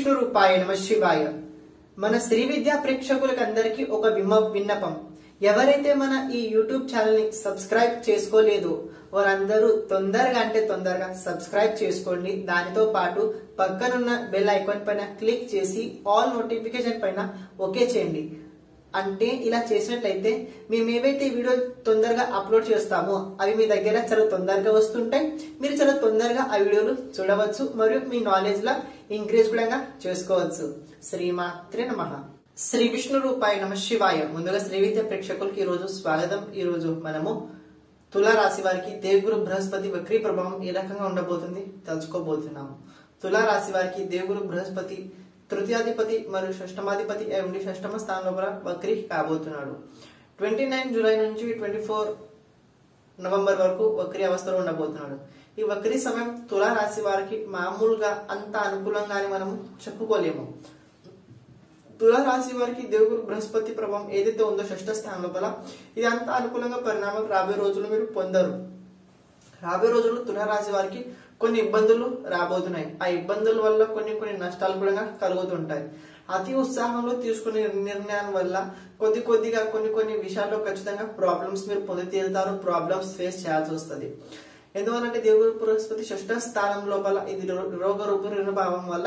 విష్ణు రూపాయ నమ శివాయ మన శ్రీ విద్యా ప్రేక్షకులకు అందరికీ ఒక విమ విన్నపం ఎవరైతే మన ఈ యూట్యూబ్ ఛానల్ ని సబ్స్క్రైబ్ చేసుకోలేదో వారందరూ తొందరగా అంటే తొందరగా సబ్స్క్రైబ్ చేసుకోండి దానితో పాటు పక్కనున్న బెల్ ఐకాన్ పైన క్లిక్ చేసి ఆల్ నోటిఫికేషన్ పైన ఓకే చేయండి అంటే ఇలా చేసినట్లయితే మేము ఏవైతే వీడియో తొందరగా అప్లోడ్ చేస్తామో అవి మీ దగ్గర చాలా తొందరగా వస్తుంటాయి మీరు చాలా తొందరగా ఆ వీడియోలు చూడవచ్చు మరియు మీ నాలెడ్జ్ లా ఇంక్రీజ్ కూడా చేసుకోవచ్చు శ్రీమాత్రే నమ శ్రీ విష్ణు రూపాయ నమ శివాయ ముందుగా శ్రీ విద్య ప్రేక్షకులకి ఈ రోజు స్వాగతం ఈ రోజు మనము తులా రాశి వారికి దేవగురు బృహస్పతి వక్రీ ప్రభావం ఏ రకంగా ఉండబోతుంది తెలుసుకోబోతున్నాము తులా రాశి వారికి దేవగురు బృహస్పతి తృతీయాధిపతి మరియు షష్టమాధిపతి అయి ఉండి షష్టమ స్థానంలో కూడా వక్రీ కాబోతున్నాడు ట్వంటీ నైన్ జూలై నుంచి ట్వంటీ ఫోర్ నవంబర్ వరకు వక్రీ అవస్థలో ఉండబోతున్నాడు ఈ వక్రీ సమయం తులా రాశి వారికి మామూలుగా అంత అనుకూలంగానే మనం చెప్పుకోలేము తులా రాశి వారికి దేవుడు బృహస్పతి ప్రభావం ఏదైతే ఉందో షష్ఠ స్థానం లోపల ఇది అంత అనుకూలంగా పరిణామం రాబోయే రోజులు మీరు పొందరు రాబోయే రోజుల్లో తులా రాశి వారికి కొన్ని ఇబ్బందులు రాబోతున్నాయి ఆ ఇబ్బందుల వల్ల కొన్ని కొన్ని నష్టాలు కూడా కలుగుతుంటాయి అతి ఉత్సాహంలో తీసుకునే నిర్ణయం వల్ల కొద్ది కొద్దిగా కొన్ని కొన్ని విషయాల్లో ఖచ్చితంగా ప్రాబ్లమ్స్ మీరు పొంది తీరుతారు ప్రాబ్లమ్స్ ఫేస్ చేయాల్సి వస్తుంది ఎందువల్లంటే దేవుడు బృహస్పతి షష్ఠ స్థానం లోపల ఇది రో- రోగ రూప రుణభావం వల్ల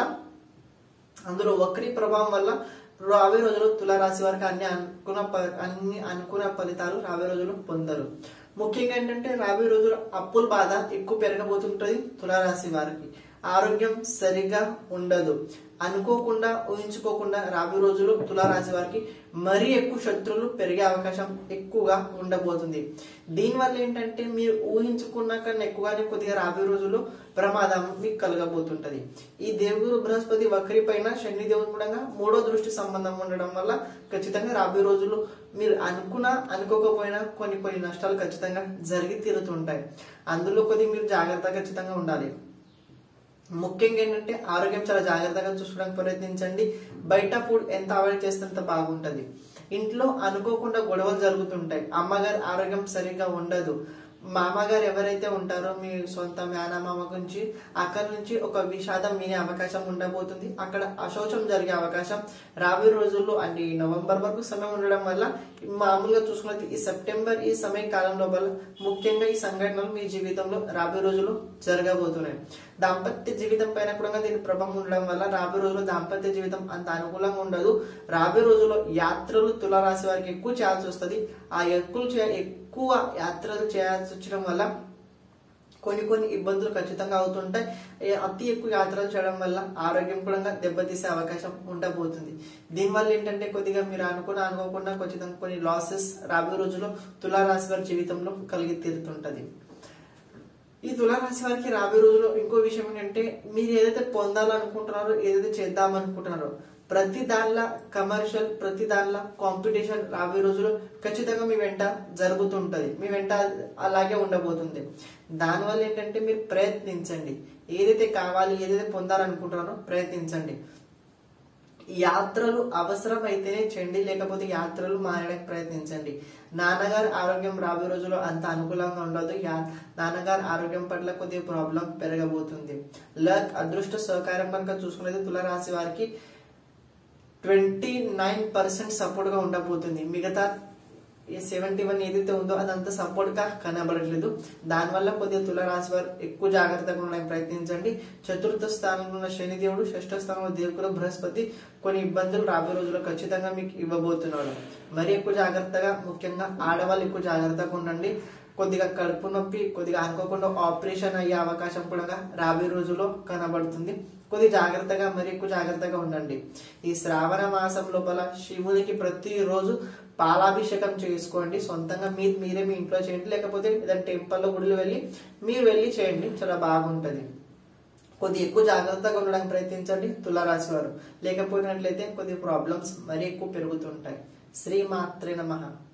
అందులో వక్రీ ప్రభావం వల్ల రాబోయే రోజులు తులారాశి వారికి అన్ని అనుకున్న ప- అన్ని అనుకున్న ఫలితాలు రాబోయే రోజులు పొందరు ముఖ్యంగా ఏంటంటే రాబోయే రోజులు అప్పుల బాధ ఎక్కువ పెరగబోతుంటది తులారాశి వారికి ఆరోగ్యం సరిగా ఉండదు అనుకోకుండా ఊహించుకోకుండా రాబోయే రోజులు తులారాశి వారికి మరీ ఎక్కువ శత్రువులు పెరిగే అవకాశం ఎక్కువగా ఉండబోతుంది దీనివల్ల ఏంటంటే మీరు ఊహించుకున్న కన్నా ఎక్కువగానే కొద్దిగా రాబోయే రోజుల్లో ప్రమాదం మీకు కలగబోతుంటది ఈ దేవుడు బృహస్పతి వక్రి పైన శని దేవుడు కూడా మూడో దృష్టి సంబంధం ఉండడం వల్ల ఖచ్చితంగా రాబోయే రోజులు మీరు అనుకున్నా అనుకోకపోయినా కొన్ని కొన్ని నష్టాలు ఖచ్చితంగా జరిగి తీరుతుంటాయి అందులో కొద్దిగా మీరు జాగ్రత్త ఖచ్చితంగా ఉండాలి ముఖ్యంగా ఏంటంటే ఆరోగ్యం చాలా జాగ్రత్తగా చూసుకోవడానికి ప్రయత్నించండి బయట ఫుడ్ ఎంత అవాయిడ్ చేస్తే అంత బాగుంటది ఇంట్లో అనుకోకుండా గొడవలు జరుగుతుంటాయి అమ్మగారి ఆరోగ్యం సరిగ్గా ఉండదు మామగారు ఎవరైతే ఉంటారో మీ సొంత మేనమామ గురించి అక్కడ నుంచి ఒక విషాదం వినే అవకాశం ఉండబోతుంది అక్కడ అశోచం జరిగే అవకాశం రాబోయే రోజుల్లో అంటే ఈ నవంబర్ వరకు సమయం ఉండడం వల్ల మామూలుగా చూసుకున్నది ఈ సెప్టెంబర్ ఈ సమయ కాలం లోపల ముఖ్యంగా ఈ సంఘటనలు మీ జీవితంలో రాబోయే రోజుల్లో జరగబోతున్నాయి దాంపత్య జీవితం పైన కూడా దీని ప్రభావం ఉండడం వల్ల రాబోయే రోజుల్లో దాంపత్య జీవితం అంత అనుకూలంగా ఉండదు రాబోయే రోజుల్లో యాత్రలు తులారాశి వారికి ఎక్కువ చేయాల్సి వస్తుంది ఆ ఎక్కువ చే- ఎక్కువ యాత్రలు చేయాల్సి వచ్చడం వల్ల కొన్ని కొన్ని ఇబ్బందులు ఖచ్చితంగా అవుతుంటాయి ఏ అతి ఎక్కువ యాత్రలు చేయడం వల్ల ఆరోగ్యం కూడా దెబ్బతీసే అవకాశం ఉండబోతుంది దీనివల్ల ఏంటంటే కొద్దిగా మీరు అనుకున్న అనుకోకుండా ఖచ్చితంగా కొన్ని లాసెస్ రాబోయే రోజుల్లో తులారాశి వారి జీవితంలో కలిగి తీరుతుంటది ఈ తులారాశి వారికి రాబోయే రోజుల్లో ఇంకో విషయం ఏంటంటే మీరు ఏదైతే పొందాలనుకుంటున్నారో ఏదైతే చేద్దామనుకుంటున్నారో ప్రతి దానిలో కమర్షియల్ ప్రతి దానిలో కాంపిటీషన్ రాబోయే రోజుల్లో ఖచ్చితంగా మీ వెంట జరుగుతుంటది మీ వెంట అలాగే ఉండబోతుంది దానివల్ల ఏంటంటే మీరు ప్రయత్నించండి ఏదైతే కావాలి ఏదైతే పొందాలనుకుంటున్నారో ప్రయత్నించండి యాత్రలు అవసరం అయితేనే చేయండి లేకపోతే యాత్రలు మారడానికి ప్రయత్నించండి నాన్నగారి ఆరోగ్యం రాబోయే రోజుల్లో అంత అనుకూలంగా ఉండదు యా- నాన్నగారి ఆరోగ్యం పట్ల కొద్దిగా ప్రాబ్లం పెరగబోతుంది లక్ అదృష్ట సహకారం కనుక చూసుకునేది తులరాశి వారికి ట్వంటీ నైన్ పర్సెంట్ సపోర్ట్ గా ఉండబోతుంది మిగతా సెవెంటీ వన్ ఏదైతే ఉందో అదంతా సపోర్ట్ గా కనబడట్లేదు దానివల్ల కొద్దిగా తులరాశి వారు ఎక్కువ జాగ్రత్తగా ఉండడానికి ప్రయత్నించండి చతుర్థ స్థానంలో ఉన్న శని దేవుడు షష్ఠ స్థానంలో దేవుడు బృహస్పతి కొన్ని ఇబ్బందులు రాబోయే రోజుల్లో ఖచ్చితంగా మీకు ఇవ్వబోతున్నాడు మరి ఎక్కువ జాగ్రత్తగా ముఖ్యంగా ఆడవాళ్ళు ఎక్కువ జాగ్రత్తగా ఉండండి కొద్దిగా కడుపు నొప్పి కొద్దిగా అనుకోకుండా ఆపరేషన్ అయ్యే అవకాశం కూడా రాబోయే రోజుల్లో కనబడుతుంది కొద్ది జాగ్రత్తగా మరి ఎక్కువ జాగ్రత్తగా ఉండండి ఈ శ్రావణ మాసం లోపల శివునికి ప్రతిరోజు పాలాభిషేకం చేసుకోండి సొంతంగా మీరు మీరే మీ ఇంట్లో చేయండి లేకపోతే ఏదైనా టెంపుల్లో గుడిలో వెళ్ళి మీరు వెళ్ళి చేయండి చాలా బాగుంటది కొద్ది ఎక్కువ జాగ్రత్తగా ఉండడానికి ప్రయత్నించండి తులారాశి వారు లేకపోయినట్లయితే కొద్ది ప్రాబ్లమ్స్ మరీ ఎక్కువ పెరుగుతుంటాయి శ్రీమాత్రే నమః